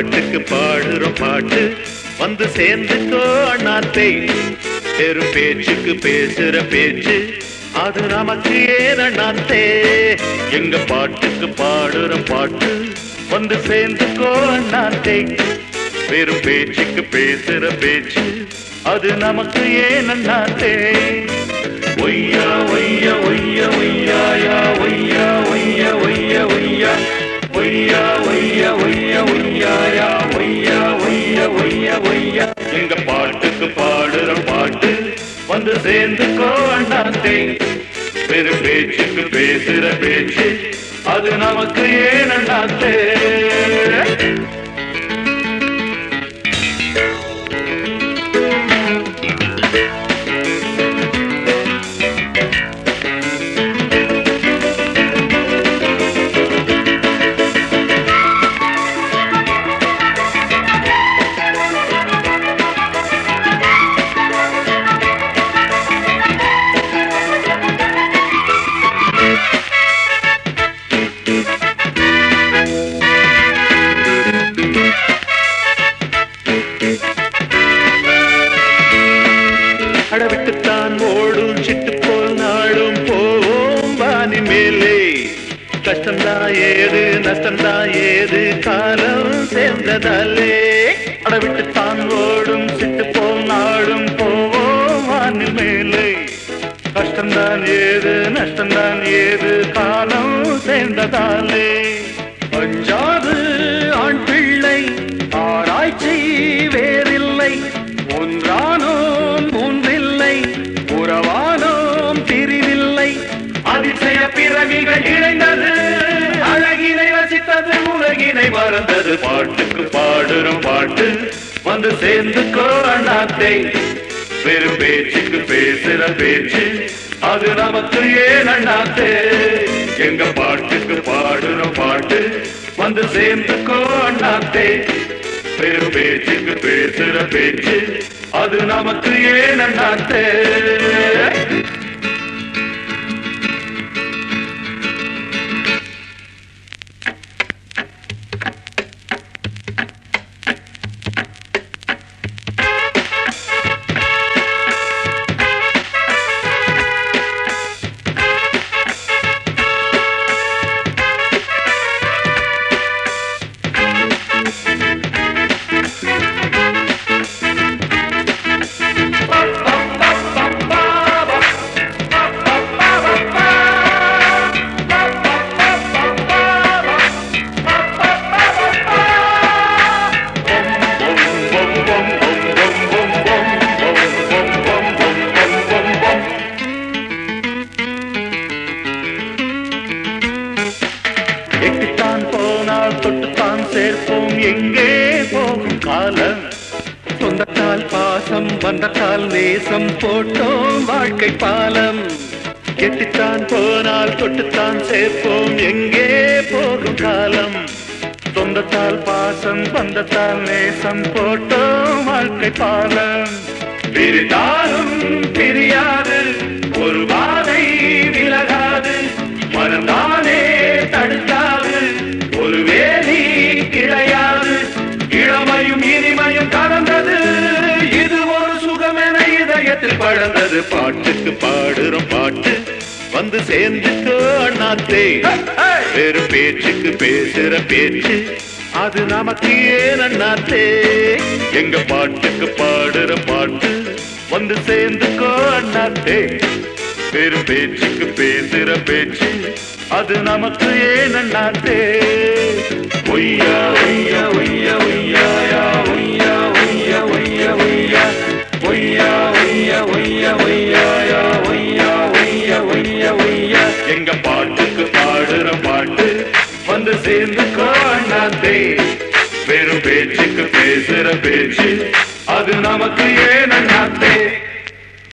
பாட்டுக்கு பாடுறோம் பாட்டு வந்து சேர்ந்துக்கோ அண்ணாத்தை பெரும் பேச்சுக்கு பேசுற பேச்சு அது நமக்கு ஏன் அண்ணாத்தே எங்க பாட்டுக்கு பாடுற பாட்டு வந்து சேர்ந்துக்கோ அண்ணாத்தை வெறும் பேச்சுக்கு பேசுற பேச்சு அது நமக்கு ஏன் அண்ணாத்தே ஒய்யா ஒய்யா ஒய்யா ஒய்யாயா ஒய்யா ஒய்யா ஒய்யா ஒய்யா ஒய்யா ஒய்யா ஒய்யா ஒய்யாயா ஒய்யா ஒய்யா ஒய்யா ஒய்யா எங்க பாட்டுக்கு பாடுற பாட்டு வந்து சேர்ந்துக்கோ அண்ணாத்தே வெறும் பேச்சுக்கு பேசுற பேச்சு அது நமக்கு ஏன் அண்ணாத்தே அடவிட்டுத்தான் ஓடும் சிட்டு போல் நாடும் போவோம் வானி மேலே கஷ்டந்தா ஏது நஷ்டந்தா ஏது காலம் சேர்ந்ததாலே அடவிட்டுத்தான் ஓடும் சிட்டு போல் நாடும் போவோம் வானி மேலே கஷ்டந்தான் ஏது நஷ்டந்தான் ஏது காலம் சேர்ந்ததாலே அஞ்சாது ஆண் பிள்ளை ஆராய்ச்சி வேறில்லை ஒன்றானோம் மூன்றில்லை உறவானோம் பிரிவில்லை அதிசய பிறவிகள் இணைந்தது அழகினை ரசித்தது உலகினை மறந்தது பாட்டுக்கு பாடுறோம் பாட்டு வந்து சேர்ந்து கோரணாத்தை வெறும் பேச்சுக்கு பேசுற பேச்சு அது நமக்கு ஏன் அண்ணாத்தே எங்க பாட்டுக்கு பாடுற பாட்டு வந்து சேர்ந்துக்கோ அண்ணாத்தே வெறும் பேச்சுக்கு பேசுற பேச்சு அது நமக்கு ஏன் அண்ணாத்தே எட்டித்தான் போனால் தொட்டுத்தான் சேர்ப்போம் எங்கே போகும் காலம் சொந்தத்தால் பாசம் பந்தத்தால் நேசம் போட்டோம் வாழ்க்கை பாலம் எட்டித்தான் போனால் தொட்டுத்தான் சேர்ப்போம் எங்கே போகும் காலம் சொந்தத்தால் பாசம் பந்தத்தால் நேசம் போட்டோம் வாழ்க்கை பாலம் பிரித்தாலும் பிரியாது ஒரு பாதை விலகாது மனம்தானே தடுக்காது ஒரு வேலி கிடையாது இளமையும் இனிமையும் கலந்தது இது ஒரு சுகமென இதயத்தில் பழந்தது பாட்டுக்கு பாடுறோம் பாட்டு வந்து சேர்ந்துக்கோ அண்ணாத்தே வெறும் பேச்சுக்கு பேசுற பேச்சு அது நமக்கு ஏன் அண்ணாத்தே எங்க பாட்டுக்கு பாடுற பாட்டு வந்து சேர்ந்துக்கோ அண்ணாத்தே வெறும் பேச்சுக்கு பேசுற பேச்சு அது நமக்கு ஏன் அண்ணாத்தே ஒய்யா ஒய்யா ஒய்யா ஒய்யாயா ஒய்யா ஒய்யா ஒய்யா ஒய்யா ஒய்யா ஒய்யா ஒய்யா ஒய்யாயா ஒய்யா ஒய்யா ஒய்யா ஒய்யா எங்க பாட்டுக்கு பாடுற பாட்டு வந்து சேர்ந்து அண்ணாத்தே வெறும் பேச்சுக்கு பேசுற பேச்சு அது நமக்கு ஏன் அண்ணாத்தே